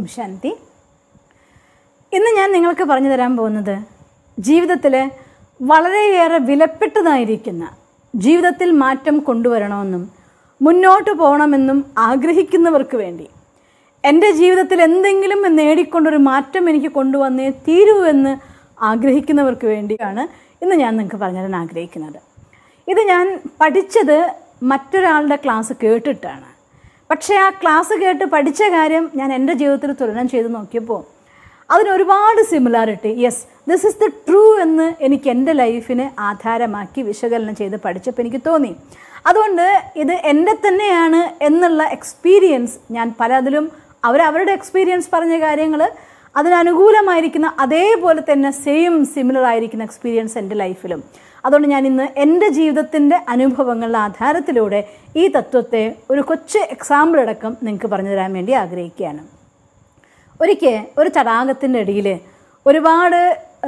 ശാന്തി ഇന്ന് ഞാൻ നിങ്ങൾക്ക് പറഞ്ഞു തരാൻ പോകുന്നത് ജീവിതത്തിൽ വളരെയേറെ വിലപ്പെട്ടതായിരിക്കുന്ന ജീവിതത്തിൽ മാറ്റം കൊണ്ടുവരണമെന്നും മുന്നോട്ട് പോകണമെന്നും ആഗ്രഹിക്കുന്നവർക്ക് വേണ്ടി എൻ്റെ ജീവിതത്തിൽ എന്തെങ്കിലും നേടിക്കൊണ്ടൊരു മാറ്റം എനിക്ക് കൊണ്ടുവന്നേ തീരൂ എന്ന് ആഗ്രഹിക്കുന്നവർക്ക് വേണ്ടിയാണ് ഇന്ന് ഞാൻ നിങ്ങൾക്ക് പറഞ്ഞു തരാൻ ആഗ്രഹിക്കുന്നത് ഇത് ഞാൻ പഠിച്ചത് മറ്റൊരാളുടെ ക്ലാസ് കേട്ടിട്ടാണ് പക്ഷേ ആ ക്ലാസ് കേട്ട് പഠിച്ച കാര്യം ഞാൻ എൻ്റെ ജീവിതത്തിൽ തുലനം ചെയ്ത് നോക്കിയപ്പോൾ അതിന് ഒരുപാട് similarity yes this is the true എന്ന് എനിക്ക് എൻ്റെ ലൈഫിനെ ആധാരമാക്കി വിശകലനം ചെയ്ത് പഠിച്ചപ്പോൾ എനിക്ക് തോന്നി അതുകൊണ്ട് ഇത് എൻ്റെ തന്നെയാണ് എന്നുള്ള എക്സ്പീരിയൻസ് ഞാൻ പലതിലും അവരവരുടെ എക്സ്പീരിയൻസ് പറഞ്ഞ കാര്യങ്ങൾ അതിനനുകൂലമായിരിക്കുന്ന അതേപോലെ തന്നെ സെയിം സിമിലർ ആയിരിക്കുന്ന എക്സ്പീരിയൻസ് എൻ്റെ ലൈഫിലും അതുകൊണ്ട് ഞാൻ ഇന്ന് എൻ്റെ ജീവിതത്തിൻ്റെ അനുഭവങ്ങളുടെ ആധാരത്തിലൂടെ ഈ തത്വത്തെ ഒരു കൊച്ചു എക്സാമ്പിൾ അടക്കം നിങ്ങൾക്ക് പറഞ്ഞു തരാൻ വേണ്ടി ആഗ്രഹിക്കുകയാണ് ഒരിക്കൽ ഒരു തടാകത്തിൻ്റെ ഇടയിൽ ഒരുപാട്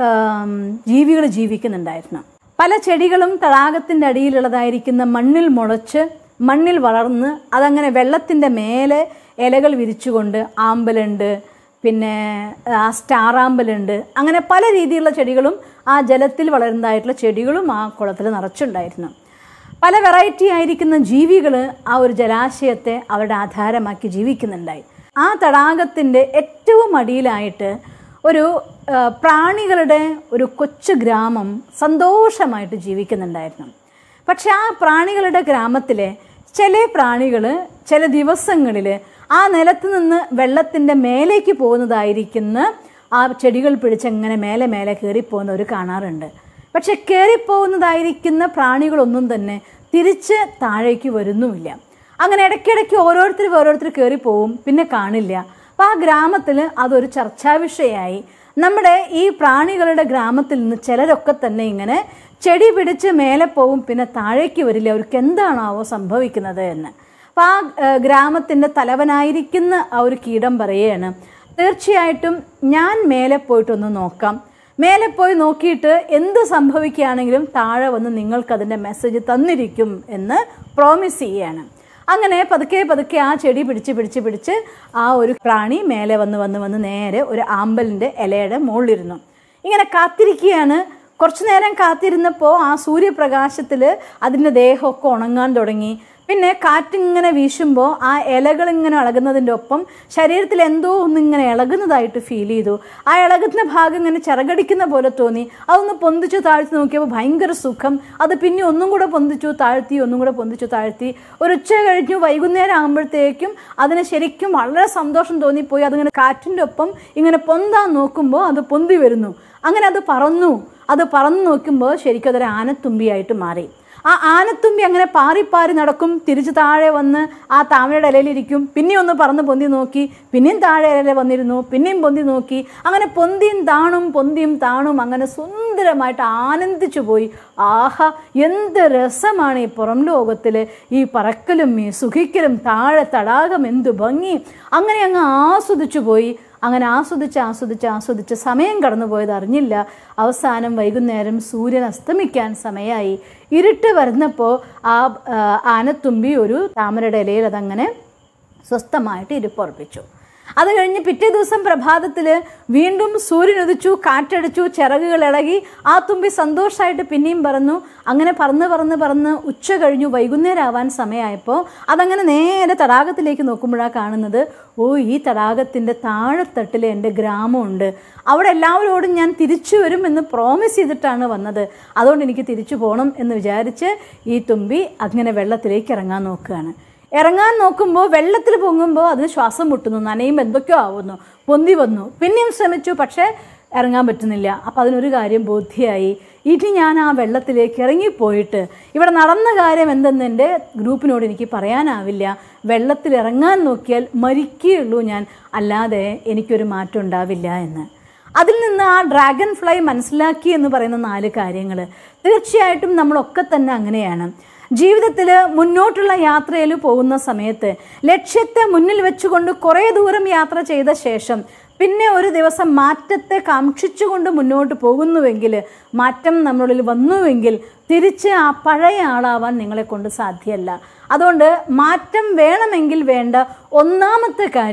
ജീവികൾ ജീവിക്കുന്നുണ്ടായിരുന്നു പല ചെടികളും തടാകത്തിൻ്റെ അടിയിലുള്ളതായിരിക്കുന്ന മണ്ണിൽ മുളച്ച് മണ്ണിൽ വളർന്ന് അതങ്ങനെ വെള്ളത്തിൻ്റെ മേലെ ഇലകൾ വിരിച്ചുകൊണ്ട് ആമ്പലുണ്ട് പിന്നെ ആ സ്റ്റാർ ആമ്പലുണ്ട് അങ്ങനെ പല രീതിയിലുള്ള ചെടികളും ആ ജലത്തിൽ വളരുന്നതായിട്ടുള്ള ചെടികളും ആ കുളത്തിൽ നിറച്ചുണ്ടായിരുന്നു പല വെറൈറ്റി ആയിരിക്കുന്ന ജീവികൾ ആ ഒരു ജലാശയത്തെ അവരുടെ ആധാരമാക്കി ജീവിക്കുന്നുണ്ടായി ആ തടാകത്തിൻ്റെ ഏറ്റവും അടിയിലായിട്ട് ഒരു പ്രാണികളുടെ ഒരു കൊച്ചു ഗ്രാമം സന്തോഷമായിട്ട് ജീവിക്കുന്നുണ്ടായിരുന്നു പക്ഷെ ആ പ്രാണികളുടെ ഗ്രാമത്തിലെ ചില പ്രാണികൾ ചില ദിവസങ്ങളിൽ ആ നിലത്ത് നിന്ന് വെള്ളത്തിൻ്റെ മേലേക്ക് പോകുന്നതായിരിക്കുന്ന ആ ചെടികൾ പിടിച്ചങ്ങനെ മേലെ മേലെ കയറിപ്പോകുന്നവർ കാണാറുണ്ട് പക്ഷെ കയറിപ്പോകുന്നതായിരിക്കുന്ന പ്രാണികളൊന്നും തന്നെ തിരിച്ച് താഴേക്ക് വരുന്നുമില്ല അങ്ങനെ ഇടയ്ക്കിടയ്ക്ക് ഓരോരുത്തർ ഓരോരുത്തർ കയറിപ്പോവും പിന്നെ കാണില്ല അപ്പോൾ ആ ഗ്രാമത്തിൽ അതൊരു ചർച്ചാ വിഷയമായി നമ്മുടെ ഈ പ്രാണികളുടെ ഗ്രാമത്തിൽ നിന്ന് ചിലരൊക്കെ തന്നെ ഇങ്ങനെ ചെടി പിടിച്ച് മേലെ പോവും പിന്നെ താഴേക്ക് വരില്ല അവർക്ക് എന്താണാവോ സംഭവിക്കുന്നത് എന്ന് അപ്പോൾ ആ ഗ്രാമത്തിൻ്റെ തലവനായിരിക്കുന്ന ആ ഒരു കീടം പറയുകയാണ് തീർച്ചയായിട്ടും ഞാൻ മേലെ പോയിട്ടൊന്ന് നോക്കാം മേലെ പോയി നോക്കിയിട്ട് എന്ത് സംഭവിക്കുകയാണെങ്കിലും താഴെ വന്ന് നിങ്ങൾക്കതിൻ്റെ മെസ്സേജ് തന്നിരിക്കും എന്ന് പ്രോമിസ് ചെയ്യുകയാണ് അങ്ങനെ പതുക്കെ പതുക്കെ ആ ചെടി പിടിച്ച് പിടിച്ച് പിടിച്ച് ആ ഒരു പ്രാണി മേലെ വന്ന് വന്ന് വന്ന് നേരെ ഒരു ആമ്പലിൻ്റെ ഇലയുടെ മുകളിലിരുന്നു ഇങ്ങനെ കാത്തിരിക്കുകയാണ് കുറച്ചു നേരം കാത്തിരുന്നപ്പോൾ ആ സൂര്യപ്രകാശത്തിൽ അതിൻ്റെ ദേഹമൊക്കെ ഉണങ്ങാൻ തുടങ്ങി പിന്നെ കാറ്റിങ്ങനെ വീശുമ്പോൾ ആ ഇലകൾ ഇങ്ങനെ ഇളകുന്നതിൻ്റെ ഒപ്പം ശരീരത്തിൽ എന്തോ ഒന്നിങ്ങനെ ഇളകുന്നതായിട്ട് ഫീൽ ചെയ്തു ആ ഇളകുന്ന ഭാഗം ഇങ്ങനെ ചിറകടിക്കുന്ന പോലെ തോന്നി അതൊന്ന് പൊന്തിച്ചു താഴ്ത്തി നോക്കിയപ്പോൾ ഭയങ്കര സുഖം അത് പിന്നെ ഒന്നും കൂടെ പൊന്തിച്ചു താഴ്ത്തി ഒന്നും കൂടെ പൊന്തിച്ചു താഴ്ത്തി ഒരു ഉച്ച കഴിഞ്ഞു വൈകുന്നേരം ആകുമ്പോഴത്തേക്കും അതിന് ശരിക്കും വളരെ സന്തോഷം തോന്നിപ്പോയി അതിങ്ങനെ കാറ്റിൻ്റെ ഒപ്പം ഇങ്ങനെ പൊന്താൻ നോക്കുമ്പോൾ അത് പൊന്തി വരുന്നു അങ്ങനെ അത് പറന്നു അത് പറന്നു നോക്കുമ്പോൾ ശരിക്കും അതൊരു ആനത്തുമ്പിയായിട്ട് മാറി ആ ആനത്തുമ്പി അങ്ങനെ പാറി പാറി നടക്കും തിരിച്ച് താഴെ വന്ന് ആ താമരയുടെ ഇലയിലിരിക്കും പിന്നെയും ഒന്ന് പറന്ന് പൊന്തി നോക്കി പിന്നെയും താഴെ ഇല വന്നിരുന്നു പിന്നെയും പൊന്തി നോക്കി അങ്ങനെ പൊന്തിയും താണും പൊന്തിയും താണും അങ്ങനെ സുന്ദരമായിട്ട് ആനന്ദിച്ചു പോയി ആഹാ എന്ത് രസമാണ് ഈ പുറം ലോകത്തിൽ ഈ പറക്കലും ഈ സുഖിക്കലും താഴെ തടാകം എന്തു ഭംഗി അങ്ങനെ അങ്ങ് ആസ്വദിച്ചു പോയി അങ്ങനെ ആസ്വദിച്ച് ആസ്വദിച്ച് ആസ്വദിച്ച് സമയം കടന്നു പോയത് അറിഞ്ഞില്ല അവസാനം വൈകുന്നേരം സൂര്യൻ അസ്തമിക്കാൻ സമയമായി ഇരുട്ട് വരുന്നപ്പോൾ ആ ആനത്തുമ്പി ഒരു താമരയുടെ ഇലയിൽ അതങ്ങനെ സ്വസ്ഥമായിട്ട് ഇരിപ്പുറപ്പിച്ചു അത് കഴിഞ്ഞ് പിറ്റേ ദിവസം പ്രഭാതത്തിൽ വീണ്ടും സൂര്യൻ ഉദിച്ചു കാറ്റടിച്ചു ചിറകുകൾ ഇളകി ആ തുമ്പി സന്തോഷമായിട്ട് പിന്നെയും പറന്നു അങ്ങനെ പറന്ന് പറന്ന് പറന്ന് ഉച്ച കഴിഞ്ഞു വൈകുന്നേരം ആവാൻ സമയമായപ്പോൾ അതങ്ങനെ നേരെ തടാകത്തിലേക്ക് നോക്കുമ്പോഴാണ് കാണുന്നത് ഓ ഈ തടാകത്തിൻ്റെ താഴെത്തട്ടിൽ എൻ്റെ ഗ്രാമമുണ്ട് അവിടെ എല്ലാവരോടും ഞാൻ തിരിച്ചു വരും എന്ന് പ്രോമിസ് ചെയ്തിട്ടാണ് വന്നത് അതുകൊണ്ട് എനിക്ക് തിരിച്ചു പോകണം എന്ന് വിചാരിച്ച് ഈ തുമ്പി അങ്ങനെ വെള്ളത്തിലേക്ക് ഇറങ്ങാൻ നോക്കുകയാണ് ഇറങ്ങാൻ നോക്കുമ്പോൾ വെള്ളത്തിൽ പൊങ്ങുമ്പോൾ അതിന് ശ്വാസം മുട്ടുന്നു നനയുമ്പോൾ എന്തൊക്കെയോ ആവുന്നു പൊന്തി വന്നു പിന്നെയും ശ്രമിച്ചു പക്ഷേ ഇറങ്ങാൻ പറ്റുന്നില്ല അപ്പോൾ അതിനൊരു കാര്യം ബോധ്യമായി ഇനി ഞാൻ ആ വെള്ളത്തിലേക്ക് ഇറങ്ങിപ്പോയിട്ട് ഇവിടെ നടന്ന കാര്യം എന്തെന്ന് എൻ്റെ ഗ്രൂപ്പിനോട് എനിക്ക് പറയാനാവില്ല വെള്ളത്തിൽ ഇറങ്ങാൻ നോക്കിയാൽ മരിക്കുകയുള്ളൂ ഞാൻ അല്ലാതെ എനിക്കൊരു മാറ്റം ഉണ്ടാവില്ല എന്ന് അതിൽ നിന്ന് ആ ഡ്രാഗൺ ഫ്ലൈ മനസ്സിലാക്കി എന്ന് പറയുന്ന നാല് കാര്യങ്ങൾ തീർച്ചയായിട്ടും നമ്മളൊക്കെ തന്നെ അങ്ങനെയാണ് ജീവിതത്തിൽ മുന്നോട്ടുള്ള യാത്രയിൽ പോകുന്ന സമയത്ത് ലക്ഷ്യത്തെ മുന്നിൽ വെച്ചുകൊണ്ട് കുറേ ദൂരം യാത്ര ചെയ്ത ശേഷം പിന്നെ ഒരു ദിവസം മാറ്റത്തെ കാക്ഷിച്ചുകൊണ്ട് മുന്നോട്ട് പോകുന്നുവെങ്കിൽ മാറ്റം നമ്മളിൽ വന്നുവെങ്കിൽ തിരിച്ച് ആ പഴയ ആളാവാൻ നിങ്ങളെ കൊണ്ട് സാധ്യമല്ല അതുകൊണ്ട് മാറ്റം വേണമെങ്കിൽ വേണ്ട ഒന്നാമത്തെ കാര്യം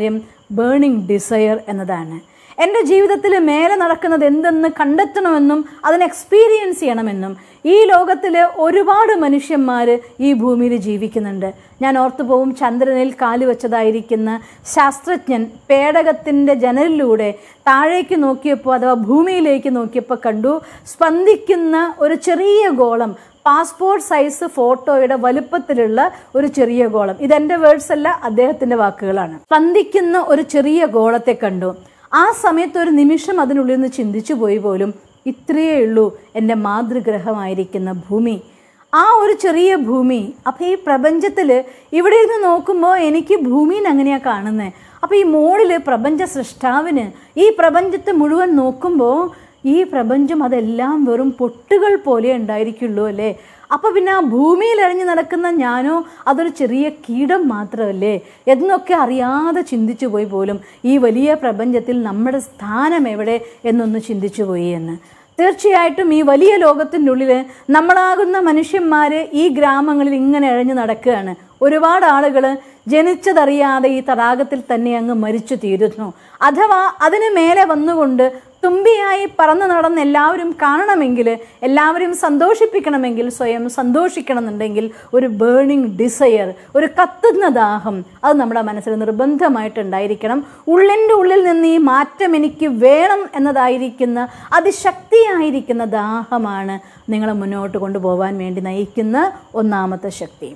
ബേണിംഗ് ഡിസയർ എന്നതാണ് എൻ്റെ ജീവിതത്തിൽ മേലെ നടക്കുന്നത് എന്തെന്ന് കണ്ടെത്തണമെന്നും അതിനെ എക്സ്പീരിയൻസ് ചെയ്യണമെന്നും ഈ ലോകത്തിൽ ഒരുപാട് മനുഷ്യന്മാർ ഈ ഭൂമിയിൽ ജീവിക്കുന്നുണ്ട് ഞാൻ ഓർത്തു പോവും ചന്ദ്രനിൽ കാലുവച്ചതായിരിക്കുന്ന ശാസ്ത്രജ്ഞൻ പേടകത്തിൻ്റെ ജനലിലൂടെ താഴേക്ക് നോക്കിയപ്പോൾ അഥവാ ഭൂമിയിലേക്ക് നോക്കിയപ്പോൾ കണ്ടു സ്പന്ദിക്കുന്ന ഒരു ചെറിയ ഗോളം പാസ്പോർട്ട് സൈസ് ഫോട്ടോയുടെ വലുപ്പത്തിലുള്ള ഒരു ചെറിയ ഗോളം ഇതെന്റെ വേർഡ്സ് അല്ല അദ്ദേഹത്തിന്റെ വാക്കുകളാണ് സ്പന്ദിക്കുന്ന ഒരു ചെറിയ ഗോളത്തെ കണ്ടു ആ സമയത്ത് ഒരു നിമിഷം അതിനുള്ളിൽ നിന്ന് ചിന്തിച്ചു പോയി പോലും ഇത്രയേ ഉള്ളൂ എൻ്റെ മാതൃഗ്രഹമായിരിക്കുന്ന ഭൂമി ആ ഒരു ചെറിയ ഭൂമി അപ്പം ഈ പ്രപഞ്ചത്തിൽ ഇവിടെ ഇരുന്ന് നോക്കുമ്പോൾ എനിക്ക് ഭൂമിനെ അങ്ങനെയാണ് കാണുന്നത് അപ്പോൾ ഈ മോളിൽ പ്രപഞ്ച സൃഷ്ടാവിന് ഈ പ്രപഞ്ചത്തെ മുഴുവൻ നോക്കുമ്പോൾ ഈ പ്രപഞ്ചം അതെല്ലാം വെറും പൊട്ടുകൾ പോലെ ഉണ്ടായിരിക്കുള്ളൂ അല്ലേ അപ്പോൾ പിന്നെ ആ ഭൂമിയിൽ അഴിഞ്ഞു നടക്കുന്ന ഞാനോ അതൊരു ചെറിയ കീടം മാത്രമല്ലേ എന്നൊക്കെ അറിയാതെ ചിന്തിച്ചു പോയി പോലും ഈ വലിയ പ്രപഞ്ചത്തിൽ നമ്മുടെ സ്ഥാനം എവിടെ എന്നൊന്ന് ചിന്തിച്ചു പോയി എന്ന് തീർച്ചയായിട്ടും ഈ വലിയ ലോകത്തിൻ്റെ ഉള്ളിൽ നമ്മളാകുന്ന മനുഷ്യന്മാർ ഈ ഗ്രാമങ്ങളിൽ ഇങ്ങനെ ഇഴഞ്ഞു നടക്കുകയാണ് ഒരുപാട് ആളുകൾ ജനിച്ചതറിയാതെ ഈ തടാകത്തിൽ തന്നെ അങ്ങ് മരിച്ചു തീരുന്നു അഥവാ അതിന് മേലെ വന്നുകൊണ്ട് തുമ്പിയായി പറന്നു നടന്ന് എല്ലാവരും കാണണമെങ്കിൽ എല്ലാവരും സന്തോഷിപ്പിക്കണമെങ്കിൽ സ്വയം സന്തോഷിക്കണമെന്നുണ്ടെങ്കിൽ ഒരു ബേണിംഗ് ഡിസയർ ഒരു കത്തുന്ന ദാഹം അത് നമ്മുടെ മനസ്സിൽ നിർബന്ധമായിട്ടുണ്ടായിരിക്കണം ഉള്ളിൻ്റെ ഉള്ളിൽ നിന്ന് ഈ മാറ്റം എനിക്ക് വേണം എന്നതായിരിക്കുന്ന അതിശക്തിയായിരിക്കുന്ന ദാഹമാണ് നിങ്ങളെ മുന്നോട്ട് കൊണ്ടുപോകാൻ വേണ്ടി നയിക്കുന്ന ഒന്നാമത്തെ ശക്തി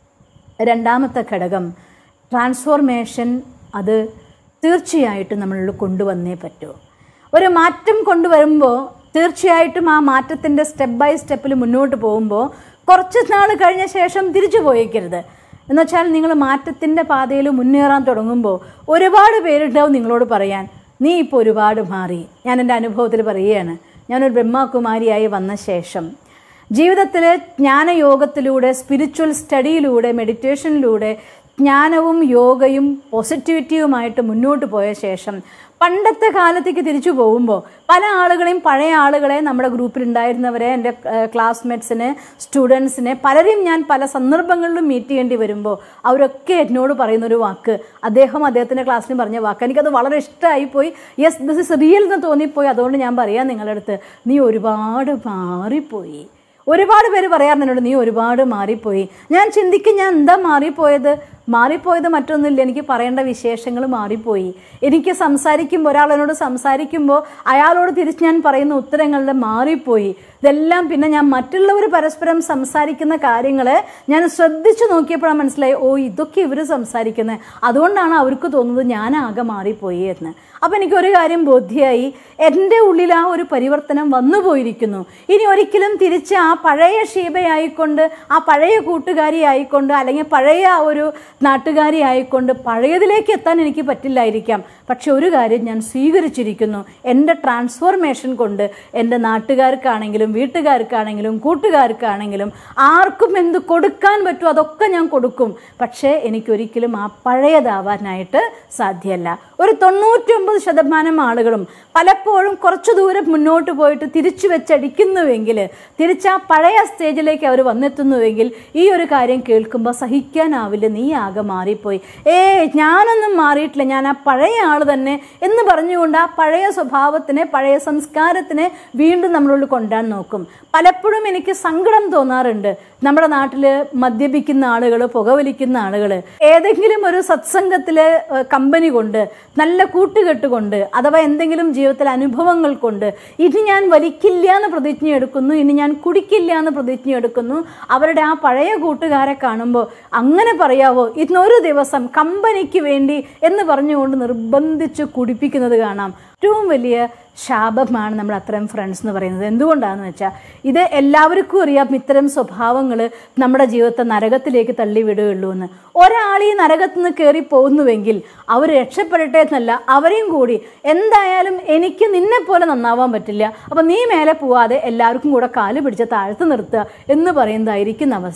രണ്ടാമത്തെ ഘടകം ട്രാൻസ്ഫോർമേഷൻ അത് തീർച്ചയായിട്ടും നമ്മളിൽ കൊണ്ടുവന്നേ പറ്റൂ ഒരു മാറ്റം കൊണ്ടുവരുമ്പോൾ തീർച്ചയായിട്ടും ആ മാറ്റത്തിൻ്റെ സ്റ്റെപ്പ് ബൈ സ്റ്റെപ്പിൽ മുന്നോട്ട് പോകുമ്പോൾ കുറച്ച് നാൾ കഴിഞ്ഞ ശേഷം തിരിച്ചു പോയേക്കരുത് എന്നുവെച്ചാൽ നിങ്ങൾ മാറ്റത്തിൻ്റെ പാതയിൽ മുന്നേറാൻ തുടങ്ങുമ്പോൾ ഒരുപാട് പേരുണ്ടാവും നിങ്ങളോട് പറയാൻ നീ ഇപ്പോൾ ഒരുപാട് മാറി ഞാൻ എൻ്റെ അനുഭവത്തിൽ പറയുകയാണ് ഞാനൊരു ബ്രഹ്മകുമാരിയായി വന്ന ശേഷം ജീവിതത്തിൽ ജ്ഞാനയോഗത്തിലൂടെ സ്പിരിച്വൽ സ്റ്റഡിയിലൂടെ മെഡിറ്റേഷനിലൂടെ ജ്ഞാനവും യോഗയും പോസിറ്റിവിറ്റിയുമായിട്ട് മുന്നോട്ട് പോയ ശേഷം പണ്ടത്തെ കാലത്തേക്ക് തിരിച്ചു പോകുമ്പോൾ പല ആളുകളെയും പഴയ ആളുകളെ നമ്മുടെ ഗ്രൂപ്പിലുണ്ടായിരുന്നവരെ എൻ്റെ ക്ലാസ്മേറ്റ്സിനെ സ്റ്റുഡൻസിനെ പലരെയും ഞാൻ പല സന്ദർഭങ്ങളിലും മീറ്റ് ചെയ്യേണ്ടി വരുമ്പോൾ അവരൊക്കെ എന്നോട് പറയുന്നൊരു വാക്ക് അദ്ദേഹം അദ്ദേഹത്തിൻ്റെ ക്ലാസ്സിന് പറഞ്ഞ വാക്ക് എനിക്കത് വളരെ ഇഷ്ടമായി പോയി യെസ് ദിസ് ഇസ് റിയൽ എന്ന് തോന്നിപ്പോയി അതുകൊണ്ട് ഞാൻ പറയാം നിങ്ങളുടെ അടുത്ത് നീ ഒരുപാട് മാറിപ്പോയി ഒരുപാട് പേര് പറയാറുണ്ട് എന്നോട് നീ ഒരുപാട് മാറിപ്പോയി ഞാൻ ചിന്തിക്കും ഞാൻ എന്താ മാറിപ്പോയത് മാറിപ്പോയത് മറ്റൊന്നുമില്ല എനിക്ക് പറയേണ്ട വിശേഷങ്ങൾ മാറിപ്പോയി എനിക്ക് സംസാരിക്കുമ്പോൾ ഒരാളെന്നോട് സംസാരിക്കുമ്പോൾ അയാളോട് തിരിച്ച് ഞാൻ പറയുന്ന ഉത്തരങ്ങളുടെ മാറിപ്പോയി ഇതെല്ലാം പിന്നെ ഞാൻ മറ്റുള്ളവർ പരസ്പരം സംസാരിക്കുന്ന കാര്യങ്ങളെ ഞാൻ ശ്രദ്ധിച്ചു നോക്കിയപ്പോഴാണ് മനസ്സിലായി ഓ ഇതൊക്കെ ഇവർ സംസാരിക്കുന്നത് അതുകൊണ്ടാണ് അവർക്ക് തോന്നുന്നത് ഞാൻ ആകെ മാറിപ്പോയി എന്ന് അപ്പം എനിക്ക് ഒരു കാര്യം ബോധ്യമായി എൻ്റെ ഉള്ളിൽ ആ ഒരു പരിവർത്തനം വന്നു പോയിരിക്കുന്നു ഇനി ഒരിക്കലും തിരിച്ച് ആ പഴയ ഷീബയായിക്കൊണ്ട് ആ പഴയ കൂട്ടുകാരി ആയിക്കൊണ്ട് അല്ലെങ്കിൽ പഴയ ആ ഒരു നാട്ടുകാരി ആയിക്കൊണ്ട് പഴയതിലേക്ക് എത്താൻ എനിക്ക് പറ്റില്ലായിരിക്കാം പക്ഷെ ഒരു കാര്യം ഞാൻ സ്വീകരിച്ചിരിക്കുന്നു എൻ്റെ ട്രാൻസ്ഫോർമേഷൻ കൊണ്ട് എൻ്റെ നാട്ടുകാർക്കാണെങ്കിലും വീട്ടുകാർക്കാണെങ്കിലും കൂട്ടുകാർക്കാണെങ്കിലും ആർക്കും എന്ത് കൊടുക്കാൻ പറ്റുമോ അതൊക്കെ ഞാൻ കൊടുക്കും പക്ഷേ എനിക്കൊരിക്കലും ആ പഴയതാവാനായിട്ട് സാധ്യമല്ല ഒരു തൊണ്ണൂറ്റി ഒമ്പത് ശതമാനം ആളുകളും പലപ്പോഴും കുറച്ചു ദൂരം മുന്നോട്ട് പോയിട്ട് തിരിച്ചു വെച്ചടിക്കുന്നുവെങ്കിൽ തിരിച്ച് ആ പഴയ സ്റ്റേജിലേക്ക് അവർ വന്നെത്തുന്നുവെങ്കിൽ ഈ ഒരു കാര്യം കേൾക്കുമ്പോൾ സഹിക്കാനാവില്ല നീ ആകെ മാറിപ്പോയി ഏ ഞാനൊന്നും മാറിയിട്ടില്ല ഞാൻ ആ പഴയ ആൾ തന്നെ എന്ന് പറഞ്ഞുകൊണ്ട് ആ പഴയ സ്വഭാവത്തിനെ പഴയ സംസ്കാരത്തിനെ വീണ്ടും നമ്മളുള്ളിൽ കൊണ്ടുവരാൻ നോക്കും പലപ്പോഴും എനിക്ക് സങ്കടം തോന്നാറുണ്ട് നമ്മുടെ നാട്ടിൽ മദ്യപിക്കുന്ന ആളുകൾ പുകവലിക്കുന്ന ആളുകൾ ഏതെങ്കിലും ഒരു സത്സംഗത്തിലെ ഏഹ്, കമ്പനി കൊണ്ട് നല്ല കൂട്ടുകെട്ട് കൊണ്ട് അഥവാ എന്തെങ്കിലും ജീവിതത്തിലെ അനുഭവങ്ങൾ കൊണ്ട് ഇനി ഞാൻ വലിക്കില്ല എന്ന് പ്രതിജ്ഞ എടുക്കുന്നു ഇനി ഞാൻ കുടിക്കില്ല എന്ന് പ്രതിജ്ഞ എടുക്കുന്നു അവരുടെ ആ പഴയ കൂട്ടുകാരെ കാണുമ്പോൾ അങ്ങനെ പറയാവോ ഇന്നൊരു ദിവസം കമ്പനിക്ക് വേണ്ടി എന്ന് പറഞ്ഞുകൊണ്ട് നിർബന്ധിച്ച് കുടിപ്പിക്കുന്നത് കാണാം ഏറ്റവും വലിയ ശാപമാണ് നമ്മൾ അത്തരം ഫ്രണ്ട്സ് എന്ന് പറയുന്നത് എന്തുകൊണ്ടാണെന്ന് വെച്ചാൽ ഇത് എല്ലാവർക്കും അറിയാം ഇത്തരം സ്വഭാവങ്ങൾ നമ്മുടെ ജീവിതത്തെ നരകത്തിലേക്ക് തള്ളിവിടുകയുള്ളൂ എന്ന് ഒരാൾ ഈ നരകത്തിൽ നിന്ന് കയറി പോകുന്നുവെങ്കിൽ അവർ രക്ഷപ്പെടട്ടെ എന്നല്ല അവരെയും കൂടി എന്തായാലും എനിക്ക് നിന്നെ പോലെ നന്നാവാൻ പറ്റില്ല അപ്പം നീ മേലെ പോവാതെ എല്ലാവർക്കും കൂടെ കാല് പിടിച്ച് താഴ്ത്തു നിർത്തുക എന്ന് പറയുന്നതായിരിക്കുന്ന അവസ്ഥ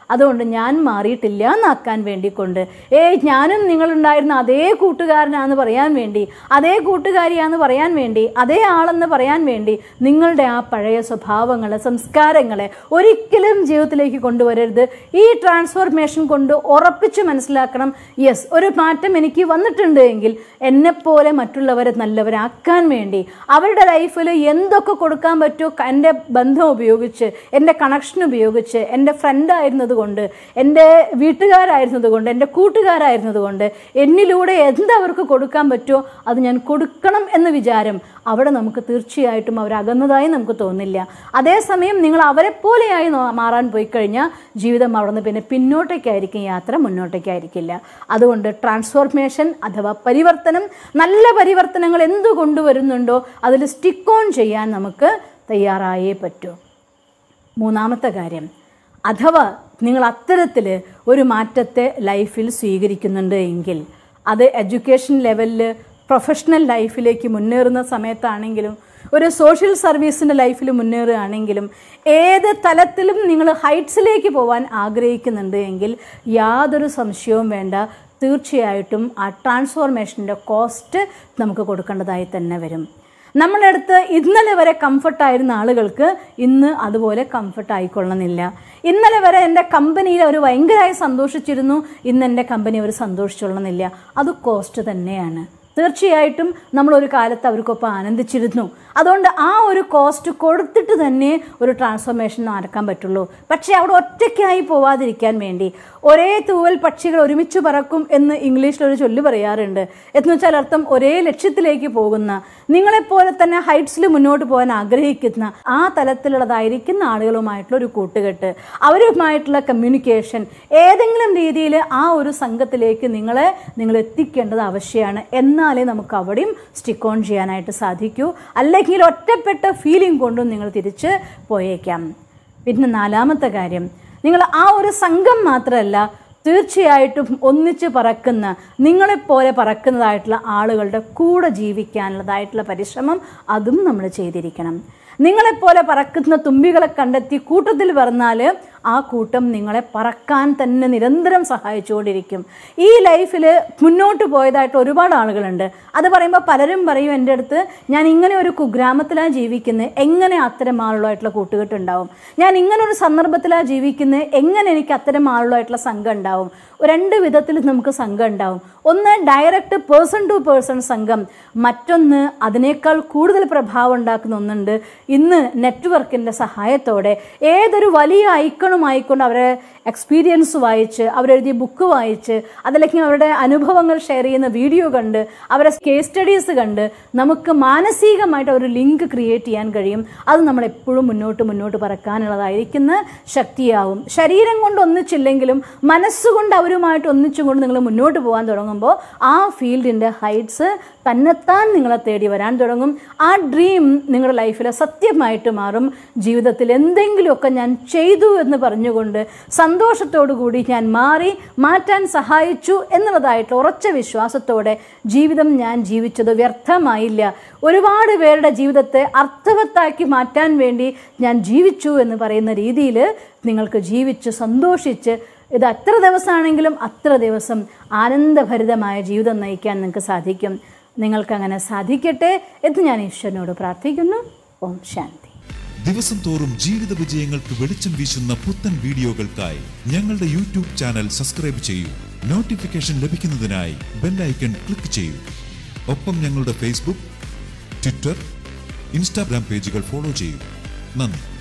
അതുകൊണ്ട് ഞാൻ മാറിയിട്ടില്ല എന്നാക്കാൻ വേണ്ടി കൊണ്ട് ഏയ് ഞാനും നിങ്ങളുണ്ടായിരുന്ന അതേ കൂട്ടുകാരനാന്ന് പറയാൻ വേണ്ടി അതേ കൂട്ടുകാരിയാന്ന് പറയാൻ വേണ്ടി അതേ ആളെന്ന് പറയാൻ വേണ്ടി നിങ്ങളുടെ ആ പഴയ സ്വഭാവങ്ങളെ സംസ്കാരങ്ങളെ ഒരിക്കലും ജീവിതത്തിലേക്ക് കൊണ്ടുവരരുത് ഈ ട്രാൻസ്ഫോർമേഷൻ കൊണ്ട് ഉറപ്പിച്ച് മനസ്സിലാക്കണം യെസ് ഒരു മാറ്റം എനിക്ക് വന്നിട്ടുണ്ട് എങ്കിൽ എന്നെപ്പോലെ മറ്റുള്ളവരെ നല്ലവരാക്കാൻ വേണ്ടി അവരുടെ ലൈഫിൽ എന്തൊക്കെ കൊടുക്കാൻ പറ്റുമോ എൻ്റെ ബന്ധം ഉപയോഗിച്ച് എൻ്റെ കണക്ഷൻ ഉപയോഗിച്ച് എൻ്റെ ഫ്രണ്ട് ആയിരുന്നത് കൊണ്ട് എൻ്റെ വീട്ടുകാരായിരുന്നത് കൊണ്ട് എൻ്റെ കൂട്ടുകാരായിരുന്നത് കൊണ്ട് എന്നിലൂടെ എന്തവർക്ക് കൊടുക്കാൻ പറ്റുമോ അത് ഞാൻ കൊടുക്കണം എന്ന വിചാരം അവിടെ നമുക്ക് തീർച്ചയായിട്ടും അവർ അകന്നതായി നമുക്ക് തോന്നില്ല അതേസമയം നിങ്ങൾ അവരെ പോലെയായി നോ- മാറാൻ പോയി കഴിഞ്ഞാൽ ജീവിതം അവിടെ നിന്ന് പിന്നെ പിന്നോട്ടേക്കായിരിക്കും യാത്ര മുന്നോട്ടേക്കായിരിക്കില്ല അതുകൊണ്ട് ട്രാൻസ്ഫോർമേഷൻ അഥവാ പരിവർത്തനം നല്ല പരിവർത്തനങ്ങൾ എന്തു കൊണ്ടുവരുന്നുണ്ടോ അതിൽ സ്റ്റിക്ക് ഓൺ ചെയ്യാൻ നമുക്ക് തയ്യാറായേ പറ്റൂ മൂന്നാമത്തെ കാര്യം അഥവാ നിങ്ങൾ അത്തരത്തിൽ ഒരു മാറ്റത്തെ ലൈഫിൽ സ്വീകരിക്കുന്നുണ്ട് എങ്കിൽ അത് എഡ്യൂക്കേഷൻ ലെവലിൽ പ്രൊഫഷണൽ ലൈഫിലേക്ക് മുന്നേറുന്ന സമയത്താണെങ്കിലും ഒരു സോഷ്യൽ സർവീസിൻ്റെ ലൈഫിൽ മുന്നേറുകയാണെങ്കിലും ഏത് തലത്തിലും നിങ്ങൾ ഹൈറ്റ്സിലേക്ക് പോകാൻ ആഗ്രഹിക്കുന്നുണ്ട് എങ്കിൽ യാതൊരു സംശയവും വേണ്ട തീർച്ചയായിട്ടും ആ ട്രാൻസ്ഫോർമേഷൻ്റെ കോസ്റ്റ് നമുക്ക് കൊടുക്കേണ്ടതായി തന്നെ വരും നമ്മുടെ അടുത്ത് ഇന്നലെ വരെ കംഫർട്ടായിരുന്ന ആളുകൾക്ക് ഇന്ന് അതുപോലെ കംഫർട്ട് ആയിക്കൊള്ളണമെന്നില്ല ഇന്നലെ വരെ എൻ്റെ കമ്പനിയിൽ അവർ ഭയങ്കരമായി സന്തോഷിച്ചിരുന്നു ഇന്ന് എൻ്റെ കമ്പനി അവർ സന്തോഷിച്ചൊള്ളണമെന്നില്ല അത് കോസ്റ്റ് തന്നെയാണ് തീർച്ചയായിട്ടും നമ്മളൊരു കാലത്ത് അവർക്കൊപ്പം ആനന്ദിച്ചിരുന്നു അതുകൊണ്ട് ആ ഒരു കോസ്റ്റ് കൊടുത്തിട്ട് തന്നെ ഒരു ട്രാൻസ്ഫോർമേഷൻ നടക്കാൻ പറ്റുള്ളൂ പക്ഷേ അവിടെ ഒറ്റയ്ക്കായി പോവാതിരിക്കാൻ വേണ്ടി ഒരേ തൂവൽ പക്ഷികൾ ഒരുമിച്ച് പറക്കും എന്ന് ഇംഗ്ലീഷിൽ ഒരു ചൊല്ല് പറയാറുണ്ട് എന്ന് വെച്ചാൽ അർത്ഥം ഒരേ ലക്ഷ്യത്തിലേക്ക് പോകുന്ന നിങ്ങളെപ്പോലെ തന്നെ ഹൈറ്റ്സിൽ മുന്നോട്ട് പോകാൻ ആഗ്രഹിക്കുന്ന ആ തലത്തിലുള്ളതായിരിക്കുന്ന ആളുകളുമായിട്ടുള്ള ഒരു കൂട്ടുകെട്ട് അവരുമായിട്ടുള്ള കമ്മ്യൂണിക്കേഷൻ ഏതെങ്കിലും രീതിയിൽ ആ ഒരു സംഘത്തിലേക്ക് നിങ്ങളെ നിങ്ങൾ എത്തിക്കേണ്ടത് ആവശ്യമാണ് എന്നാലേ നമുക്ക് അവിടെയും സ്റ്റിക്ക് ഓൺ ചെയ്യാനായിട്ട് സാധിക്കൂ അല്ലെങ്കിൽ ഒറ്റപ്പെട്ട ഫീലിംഗ് കൊണ്ടും നിങ്ങൾ തിരിച്ച് പോയേക്കാം പിന്നെ നാലാമത്തെ കാര്യം നിങ്ങൾ ആ ഒരു സംഘം മാത്രമല്ല തീർച്ചയായിട്ടും ഒന്നിച്ച് പറക്കുന്ന നിങ്ങളെപ്പോലെ പറക്കുന്നതായിട്ടുള്ള ആളുകളുടെ കൂടെ ജീവിക്കാനുള്ളതായിട്ടുള്ള പരിശ്രമം അതും നമ്മൾ ചെയ്തിരിക്കണം നിങ്ങളെപ്പോലെ പറക്കുന്ന തുമ്പികളെ കണ്ടെത്തി കൂട്ടത്തിൽ പറഞ്ഞാൽ ആ കൂട്ടം നിങ്ങളെ പറക്കാൻ തന്നെ നിരന്തരം സഹായിച്ചുകൊണ്ടിരിക്കും ഈ ലൈഫിൽ മുന്നോട്ട് പോയതായിട്ട് ഒരുപാട് ആളുകളുണ്ട് അത് പറയുമ്പോൾ പലരും പറയും എൻ്റെ അടുത്ത് ഞാൻ ഇങ്ങനെ ഒരു കുഗ്രാമത്തിലാണ് ജീവിക്കുന്നത് എങ്ങനെ അത്തരം ആളുകളായിട്ടുള്ള കൂട്ടുകെട്ടുണ്ടാവും ഞാൻ ഇങ്ങനെ ഒരു സന്ദർഭത്തിലാണ് ജീവിക്കുന്നത് എങ്ങനെ എനിക്ക് അത്തരം ആളുകളായിട്ടുള്ള സംഘം ഉണ്ടാവും രണ്ട് വിധത്തിൽ നമുക്ക് സംഘം ഉണ്ടാവും ഒന്ന് ഡയറക്റ്റ് പേഴ്സൺ ടു പേഴ്സൺ സംഘം മറ്റൊന്ന് അതിനേക്കാൾ കൂടുതൽ പ്രഭാവം ഉണ്ടാക്കുന്ന ഒന്നുണ്ട് ഇന്ന് നെറ്റ്വർക്കിൻ്റെ സഹായത്തോടെ ഏതൊരു വലിയ ഐക്കണുമായിക്കൊണ്ട് അവരെ എക്സ്പീരിയൻസ് വായിച്ച് അവരെഴുതിയ ബുക്ക് വായിച്ച് അതല്ലെങ്കിൽ അവരുടെ അനുഭവങ്ങൾ ഷെയർ ചെയ്യുന്ന വീഡിയോ കണ്ട് അവരെ കേസ് സ്റ്റഡീസ് കണ്ട് നമുക്ക് മാനസികമായിട്ട് ഒരു ലിങ്ക് ക്രിയേറ്റ് ചെയ്യാൻ കഴിയും അത് നമ്മൾ എപ്പോഴും മുന്നോട്ട് മുന്നോട്ട് പറക്കാനുള്ളതായിരിക്കുന്ന ശക്തിയാവും ശരീരം കൊണ്ട് ഒന്നിച്ചില്ലെങ്കിലും മനസ്സുകൊണ്ട് അവരുമായിട്ട് ഒന്നിച്ചുകൊണ്ട് നിങ്ങൾ മുന്നോട്ട് പോകാൻ തുടങ്ങുമ്പോൾ ആ ഫീൽഡിൻ്റെ ഹൈറ്റ്സ് തന്നെത്താൻ നിങ്ങളെ തേടി വരാൻ തുടങ്ങും ആ ഡ്രീം നിങ്ങളുടെ ലൈഫിലെ സത്യമായിട്ട് മാറും ജീവിതത്തിൽ എന്തെങ്കിലുമൊക്കെ ഞാൻ ചെയ്തു എന്ന് പറഞ്ഞുകൊണ്ട് സന്തോഷത്തോടു കൂടി ഞാൻ മാറി മാറ്റാൻ സഹായിച്ചു എന്നുള്ളതായിട്ട് ഉറച്ച വിശ്വാസത്തോടെ ജീവിതം ഞാൻ ജീവിച്ചത് വ്യർത്ഥമായില്ല ഒരുപാട് പേരുടെ ജീവിതത്തെ അർത്ഥവത്താക്കി മാറ്റാൻ വേണ്ടി ഞാൻ ജീവിച്ചു എന്ന് പറയുന്ന രീതിയിൽ നിങ്ങൾക്ക് ജീവിച്ച് സന്തോഷിച്ച് ഇത് അത്ര ദിവസമാണെങ്കിലും അത്ര ദിവസം ആനന്ദഭരിതമായ ജീവിതം നയിക്കാൻ നിങ്ങൾക്ക് സാധിക്കും നിങ്ങൾക്കങ്ങനെ സാധിക്കട്ടെ എന്ന് ഞാൻ ഈശ്വരനോട് പ്രാർത്ഥിക്കുന്നു ഓം ശാന്തി ദിവസം തോറും ജീവിത വിജയങ്ങൾക്ക് വെളിച്ചം വീശുന്ന പുത്തൻ വീഡിയോകൾക്കായി ഞങ്ങളുടെ യൂട്യൂബ് ചാനൽ സബ്സ്ക്രൈബ് ചെയ്യൂ നോട്ടിഫിക്കേഷൻ ലഭിക്കുന്നതിനായി ബെല്ലൈക്കൺ ക്ലിക്ക് ചെയ്യൂ ഒപ്പം ഞങ്ങളുടെ ഫേസ്ബുക്ക് ട്വിറ്റർ ഇൻസ്റ്റാഗ്രാം പേജുകൾ ഫോളോ ചെയ്യൂ നന്ദി